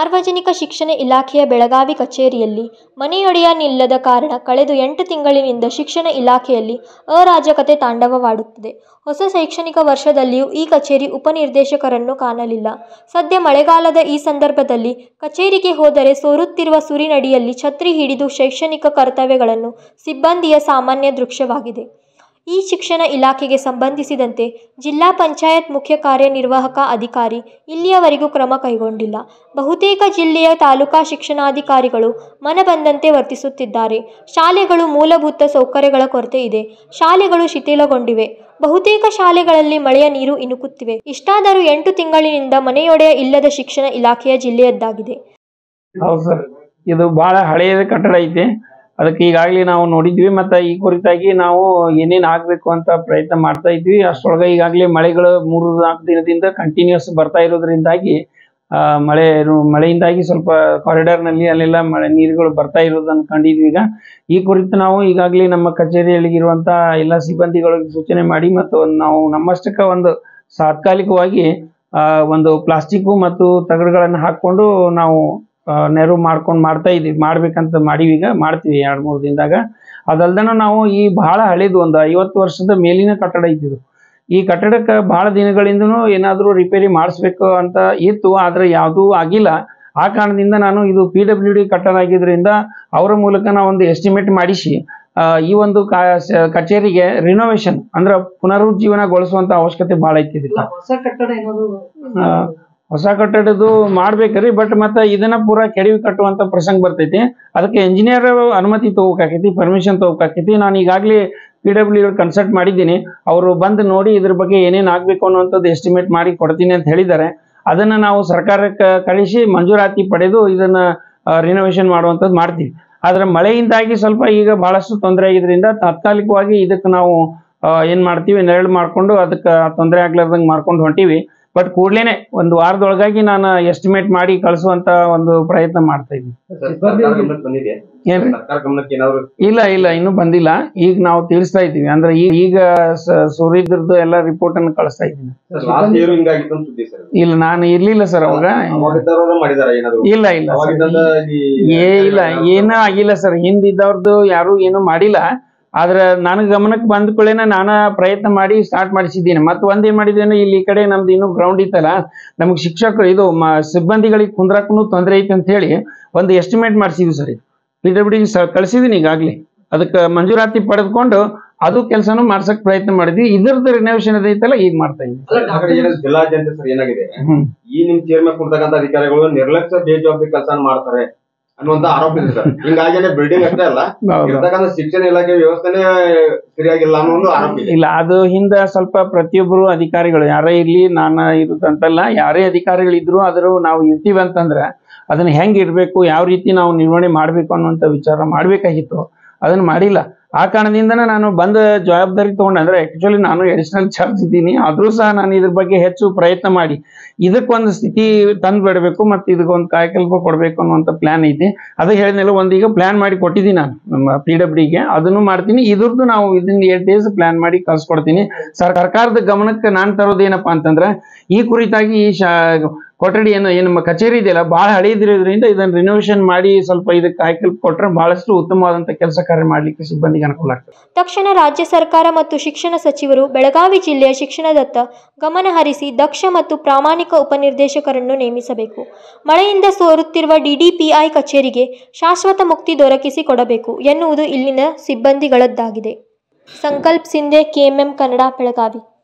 ಸಾರ್ವಜನಿಕ ಶಿಕ್ಷಣ ಇಲಾಖೆಯ ಬೆಳಗಾವಿ ಕಚೇರಿಯಲ್ಲಿ ಮನೆಯೊಡೆಯನಿಲ್ಲದ ಕಾರಣ ಕಳೆದ ಎಂಟು ತಿಂಗಳಿನಿಂದ ಶಿಕ್ಷಣ ಇಲಾಖೆಯಲ್ಲಿ ಅರಾಜಕತೆ ತಾಂಡವವಾಡುತ್ತಿದೆ. ಹೊಸ ಶೈಕ್ಷಣಿಕ ವರ್ಷದಲ್ಲಿಯೂ ಈ ಕಚೇರಿ ಉಪನಿರ್ದೇಶಕರನ್ನು ಕಾಣಲಿಲ್ಲ. ಸದ್ಯ ಮಳೆಗಾಲದ ಈ ಸಂದರ್ಭದಲ್ಲಿ ಕಚೇರಿಗೆ ಹೋದರೆ ಸೋರುತ್ತಿರುವ ಸುರಿನಡಿಯಲ್ಲಿ ಛತ್ರಿ ಹಿಡಿದು ಶೈಕ್ಷಣಿಕ ಕರ್ತವ್ಯಗಳನ್ನು ಸಿಬ್ಬಂದಿಯ ಸಾಮಾನ್ಯ ದೃಶ್ಯವಾಗಿದೆ. ಈ ಶಿಕ್ಷಣ ಇಲಾಖೆಗೆ ಸಂಬಂಧಿಸಿದಂತೆ ಜಿಲ್ಲಾ ಪಂಚಾಯತ್ ಮುಖ್ಯ ಕಾರ್ಯನಿರ್ವಾಹಕ ಅಧಿಕಾರಿ ಇಲ್ಲಿಯವರೆಗೂ ಕ್ರಮ ಕೈಗೊಂಡಿಲ್ಲ. ಬಹುತೇಕ ಜಿಲ್ಲೆಯ ತಾಲೂಕಾ ಶಿಕ್ಷಣಾಧಿಕಾರಿಗಳು ಮನಬಂದಂತೆ ವರ್ತಿಸುತ್ತಿದ್ದಾರೆ. ಶಾಲೆಗಳು ಮೂಲಭೂತ ಸೌಕರ್ಯಗಳ ಕೊರತೆ ಇದೆ. ಶಾಲೆಗಳು ಶಿಥಿಲಗೊಂಡಿವೆ. ಬಹುತೇಕ ಶಾಲೆಗಳಲ್ಲಿ ಮಳೆಯ ನೀರು ಇಣುಕುತ್ತಿವೆ. ಇಷ್ಟಾದರೂ ಎಂಟು ತಿಂಗಳಿನಿಂದ ಮನೆಯೊಡೆಯ ಇಲ್ಲದ ಶಿಕ್ಷಣ ಇಲಾಖೆಯ ಜಿಲ್ಲೆಯದ್ದಾಗಿದೆ. ಹೌದು ಸರ್ ಇದು ಬಹಳ ಹಳೆಯದ ಕಟ್ಟಡ ಐತಿ ಅದಕ್ಕೆ ಈಗಾಗಲೇ ನಾವು ನೋಡಿದ್ವಿ ಮತ್ತು ಈ ಕುರಿತಾಗಿ ನಾವು ಏನೇನು ಆಗಬೇಕು ಅಂತ ಪ್ರಯತ್ನ ಮಾಡ್ತಾ ಇದ್ವಿ ಅಷ್ಟರೊಳಗೆ ಈಗಾಗಲೇ ಮಳೆಗಳು ಮೂರು ನಾಲ್ಕು ದಿನದಿಂದ ಕಂಟಿನ್ಯೂಸ್ ಬರ್ತಾ ಇರೋದ್ರಿಂದಾಗಿ ಆ, ಮಳೆ ಮಳೆಯಿಂದಾಗಿ ಸ್ವಲ್ಪ ಕಾರಿಡಾರ್ನಲ್ಲಿ ಅಲ್ಲೆಲ್ಲ ಮಳೆ ನೀರುಗಳು ಬರ್ತಾ ಇರೋದನ್ನು ಕಂಡಿದ್ವಿ ಈಗ ಈ ಕುರಿತು ನಾವು ಈಗಾಗಲೇ ನಮ್ಮ ಕಚೇರಿಯಲ್ಲಿ ಇರುವಂಥ ಎಲ್ಲ ಸಿಬ್ಬಂದಿಗಳಿಗೆ ಸೂಚನೆ ಮಾಡಿ ಮತ್ತು ನಾವು ನಮ್ಮಷ್ಟಕ್ಕೆ ಒಂದು ತಾತ್ಕಾಲಿಕವಾಗಿ ಆ, ಒಂದು ಪ್ಲಾಸ್ಟಿಕ್ಕು ಮತ್ತು ತಗಡುಗಳನ್ನು ಹಾಕ್ಕೊಂಡು ನಾವು ಆ, ನೆರವು ಮಾಡ್ಕೊಂಡು ಮಾಡ್ತಾ ಇದ್ದೀವಿ ಮಾಡ್ಬೇಕಂತ ಮಾಡೀವಿ ಈಗ ಮಾಡ್ತೀವಿ ಎರಡು ಮೂರು ದಿನದಾಗ ಅದಲ್ದನ ನಾವು ಈ ಬಹಳ ಹಳೇದು ಒಂದು ಐವತ್ತು ವರ್ಷದ ಮೇಲಿನ ಕಟ್ಟಡ ಐತಿದು ಈ ಕಟ್ಟಡಕ್ಕೆ ಬಹಳ ದಿನಗಳಿಂದನೂ ಏನಾದರೂ ರಿಪೇರಿ ಮಾಡಿಸ್ಬೇಕು ಅಂತ ಇತ್ತು ಆದರೆ ಯಾವುದೂ ಆಗಿಲ್ಲ ಆ ಕಾರಣದಿಂದ ನಾನು ಇದು ಪಿ ಡಬ್ಲ್ಯೂ ಡಿ ಕಟ್ಟಡ ಆಗಿದ್ರಿಂದ ಅವರ ಮೂಲಕ ನಾವು ಒಂದು ಎಸ್ಟಿಮೇಟ್ ಮಾಡಿಸಿ ಆ, ಈ ಒಂದು ಕಾ ಸ- ಕಚೇರಿಗೆ ರಿನೋವೇಷನ್ ಅಂದ್ರೆ ಪುನರುಜ್ಜೀವನಗೊಳಿಸುವಂತ ಅವಶ್ಯಕತೆ ಭಾಳ ಐತಿ ಇದಕ್ಕೆ ಹೊಸ ಕಟ್ಟಡ ಏನಾದ್ರು ಆ, ಹೊಸ ಕಟ್ಟಡದ್ದು ಮಾಡ್ಬೇಕ್ರಿ ಬಟ್ ಮತ್ತೆ ಇದನ್ನ ಪೂರಾ ಕೆಡವಿ ಕಟ್ಟುವಂತ ಪ್ರಸಂಗ ಬರ್ತೈತಿ ಅದಕ್ಕೆ ಇಂಜಿನಿಯರ್ ಅನುಮತಿ ತಗೋಕಾಕೈತಿ ಪರ್ಮಿಷನ್ ತಗೋಕಾಕೈತಿ ನಾನು ಈಗಾಗಲೇ ಪಿ ಡಬ್ಲ್ಯೂ ಕನ್ಸಲ್ಟ್ ಮಾಡಿದ್ದೀನಿ ಅವರು ಬಂದು ನೋಡಿ ಇದ್ರ ಬಗ್ಗೆ ಏನೇನು ಆಗಬೇಕು ಅನ್ನುವಂಥದ್ದು ಎಸ್ಟಿಮೇಟ್ ಮಾಡಿ ಕೊಡ್ತೀನಿ ಅಂತ ಹೇಳಿದ್ದಾರೆ ಅದನ್ನ ನಾವು ಸರ್ಕಾರಕ್ಕೆ ಕಳಿಸಿ ಮಂಜೂರಾತಿ ಪಡೆದು ಇದನ್ನ ರಿನೋವೇಷನ್ ಮಾಡುವಂಥದ್ದು ಮಾಡ್ತೀವಿ ಆದ್ರೆ ಮಳೆಯಿಂದಾಗಿ ಸ್ವಲ್ಪ ಈಗ ಬಹಳಷ್ಟು ತೊಂದರೆ ಆಗಿದ್ರಿಂದ ತಾತ್ಕಾಲಿಕವಾಗಿ ಇದಕ್ಕೆ ನಾವು ಆ, ಏನ್ ಮಾಡ್ತೀವಿ ನೆರಳು ಮಾಡ್ಕೊಂಡು ಅದಕ್ಕೆ ತೊಂದರೆ ಆಗ್ಲಾರ್ದಂಗೆ ಮಾಡ್ಕೊಂಡು ಹೊಂಟೀವಿ ಬಟ್ ಕೂಡ್ಲೇನೆ ಒಂದು ವಾರದೊಳಗಾಗಿ ನಾನು ಎಸ್ಟಿಮೇಟ್ ಮಾಡಿ ಕಳಿಸುವಂತ ಒಂದು ಪ್ರಯತ್ನ ಮಾಡ್ತಾ ಇದ್ದೀನಿ ಸರ್ಕಾರ ಗಮನಕ್ಕೆ ಬಂದಿದೆ ಏನ್ರಿ ಸರ್ಕಾರ ಗಮನಕ್ಕೆ ಏನಾದ್ರು ಇಲ್ಲ ಇಲ್ಲ ಇನ್ನೂ ಬಂದಿಲ್ಲ ಈಗ ನಾವು ತಿಳಿಸ್ತಾ ಇದ್ದೀವಿ ಅಂದ್ರೆ ಈ- ಈಗ ಸ- ಸೂರ್ಯದ್ರದ್ದು ಎಲ್ಲ ರಿಪೋರ್ಟ್ ಅನ್ನು ಕಳಿಸ್ತಾ ಇದ್ದೀನಿ ಲಾಸ್ಟ್ ಇಯರ್ ಹಿಂಗಾಗಿತ್ತು ಅಂತ ಸುದ್ದಿ ಸರ್ ಇಲ್ಲ ನಾನು ಇರ್ಲಿಲ್ಲ ಸರ್ ಅವಾಗ ಅವಾಗಿದ್ದವ್ರು ಮಾಡಿದಾರ ಏನಾದ್ರು ಇಲ್ಲ ಇಲ್ಲ sir. ಅವಾಗಿದ್ದಂತ ಈ ಏ ಇಲ್ಲ ಏನೂ ಆಗಿಲ್ಲ ಸರ್ ಹಿಂದಿದ್ದವ್ರದ್ದು ಯಾರು ಏನು ಮಾಡಿಲ್ಲ ಆದ್ರೆ ನನಗೆ ಗಮನಕ್ಕೆ ಬಂದ ಕೂಡಲೇ ನಾನು ಪ್ರಯತ್ನ ಮಾಡಿ ಸ್ಟಾರ್ಟ್ ಮಾಡಿಸಿದ್ದೀನಿ ಮತ್ತೆ ಒಂದ್ ಏನ್ ಮಾಡಿದ್ದೇನೆ ಇಲ್ಲಿ ಈ ಕಡೆ ನಮ್ದು ಇನ್ನೂ ಗ್ರೌಂಡ್ ಇತ್ತಲ್ಲ ನಮಗೆ ಶಿಕ್ಷಕರು ಇದು ಮ- ಸಿಬ್ಬಂದಿಗಳಿಗೆ ಕುಂದ್ರಕ್ಕೂ ತೊಂದರೆ ಐತೆ ಅಂತ ಹೇಳಿ ಒಂದು ಎಸ್ಟಿಮೇಟ್ ಮಾಡಿಸಿದ್ವಿ ಸರ್ ಪಿ ಡಬ್ಲ್ಯೂ ಡಿ ಕಳಿಸಿದ್ದೀನಿ ಈಗಾಗಲೇ ಅದಕ್ಕೆ ಮಂಜೂರಾತಿ ಪಡೆದುಕೊಂಡು ಅದು ಕೆಲಸನೂ ಮಾಡ್ಸಕ್ ಪ್ರಯತ್ನ ಮಾಡಿದ್ವಿ ಇದ್ರದ್ದು ರಿನೋವೇಷನ್ ಐತಲ್ಲ ಈಗ ಮಾಡ್ತಾ ಇದ್ವಿ ಆ ಕಡೆ ಏನಾದ್ರು ಜಿಲ್ಲಾದ್ಯಂತ ಸರ್ ಏನಾಗಿದೆ ಹ್ಮ್ ಈ ನಿಮ್ ಚೇರ್ ಮೇಲೆ ಕುರ್ತಕ್ಕಂತ ಅಧಿಕಾರಿಗಳು ನಿರ್ಲಕ್ಷ್ಯ ಬೇಜವಾಬ್ದಾರಿ ಕೆಲಸ ಮಾಡ್ತಾರೆ ಅನ್ನುವಂತ ಆರೋಪ ಇದೆ ಸರ್ ಹಿಂಗಾಗಿನೇ ಬಿಲ್ಡಿಂಗ್ ಅಷ್ಟೇ ಅಲ್ಲ ಹೌದು. ಇರ್ತಕ್ಕಂಥ ಶಿಕ್ಷಣ ಇಲಾಖೆ ವ್ಯವಸ್ಥೆನೇ ಸರಿಯಾಗಿಲ್ಲ ಅನ್ನೋ ಒಂದು ಆರೋಪ ಇದೆ ಇಲ್ಲ ಅದು ಹಿಂದ ಸ್ವಲ್ಪ ಪ್ರತಿಯೊಬ್ಬರು ಅಧಿಕಾರಿಗಳು ಯಾರೇ ಇರ್ಲಿ ನಾನು ಇರುತ್ತಂತಲ್ಲ ಯಾರೇ ಅಧಿಕಾರಿಗಳಿದ್ರು ಆದರೂ ನಾವು ಇರ್ತೀವಿ ಅಂತಂದ್ರೆ ಅದನ್ನ ಹೆಂಗ್ ಇರ್ಬೇಕು ಯಾವ ರೀತಿ ನಾವು ನಿರ್ವಹಣೆ ಮಾಡ್ಬೇಕು ಅನ್ನುವಂಥ ವಿಚಾರ ಮಾಡ್ಬೇಕಾಗಿತ್ತು ಅದನ್ನ ಮಾಡಿಲ್ಲ ಆ ಕಾರಣದಿಂದನೇ ನಾನು ಬಂದ ಜವಾಬ್ದಾರಿ ತಗೊಂಡೆ ಅಂದ್ರೆ ಆಕ್ಚುಲಿ ನಾನು ಅಡಿಷನಲ್ ಚಾರ್ಜ್ ಇದ್ದೀನಿ ಆದ್ರೂ ಸಹ ನಾನು ಇದ್ರ ಬಗ್ಗೆ ಹೆಚ್ಚು ಪ್ರಯತ್ನ ಮಾಡಿ ಇದಕ್ಕೊಂದು ಸ್ಥಿತಿ ತಂದು ಬಿಡಬೇಕು ಮತ್ತು ಇದಕ್ಕೊಂದು ಕಾಯಕಲ್ಪ ಕೊಡಬೇಕು ಅನ್ನುವಂಥ ಪ್ಲಾನ್ ಐತಿ ಅದಕ್ಕೆ ಹೇಳಿದ್ನಲ್ಲ ಒಂದು ಈಗ ಪ್ಲಾನ್ ಮಾಡಿ ಕೊಟ್ಟಿದ್ದೀನಿ ನಾನು ನಮ್ಮ ಪಿ ಡಬ್ಲ್ಯೂಗೆ ಅದನ್ನು ಮಾಡ್ತೀನಿ ಇದ್ರದ್ದು ನಾವು ಇದನ್ನ ಏಟ್ ಡೇಸ್ ಪ್ಲಾನ್ ಮಾಡಿ ಕಳ್ಸಿಕೊಡ್ತೀನಿ ಸರ್ ಸರ್ಕಾರದ ಗಮನಕ್ಕೆ ನಾನು ತರೋದೇನಪ್ಪ ಅಂತಂದ್ರೆ ಈ ಕುರಿತಾಗಿ ಈ ಶಾ ಕೊಠಡಿ ಏನು ಏನು ನಮ್ಮ ಕಚೇರಿ ಇದೆಯಲ್ಲ ಭಾಳ ಹಳೆಯದಿರೋದ್ರಿಂದ ಇದನ್ನ ರಿನೋವೇಷನ್ ಮಾಡಿ ಸ್ವಲ್ಪ ಇದಕ್ಕೆ ಕಾಯಕಲ್ಪ ಕೊಟ್ಟರೆ ಬಹಳಷ್ಟು ಉತ್ತಮವಾದಂಥ ಕೆಲಸ ಕಾರ್ಯ ಮಾಡಲಿಕ್ಕೆ ಸಿಬ್ಬಂದಿಗೆ ಅನುಕೂಲ ಆಗ್ತದೆ ತಕ್ಷಣ ರಾಜ್ಯ ಸರ್ಕಾರ ಮತ್ತು ಶಿಕ್ಷಣ ಸಚಿವರು ಬೆಳಗಾವಿ ಜಿಲ್ಲೆಯ ಶಿಕ್ಷಣದತ್ತ ಗಮನ ಹರಿಸಿ ದಕ್ಷ ಮತ್ತು ಪ್ರಾಮಾಣಿಕ ಉಪನಿರ್ದೇಶಕರನ್ನು ನೇಮಿಸಬೇಕು ಮಳೆಯಿಂದ ಸೋರುತ್ತಿರುವ ಡಿಡಿಪಿಐ ಕಚೇರಿಗೆ ಶಾಶ್ವತ ಮುಕ್ತಿ ದೊರಕಿಸಿ ಕೊಡಬೇಕು ಎನ್ನುವುದು ಇಲ್ಲಿನ ಸಿಬ್ಬಂದಿಗಳದ್ದಾಗಿದೆ ಸಂಕಲ್ಪ್ ಸಿಂಧೆ ಕೆಎಂಎಂ ಕನ್ನಡ ಬೆಳಗಾವಿ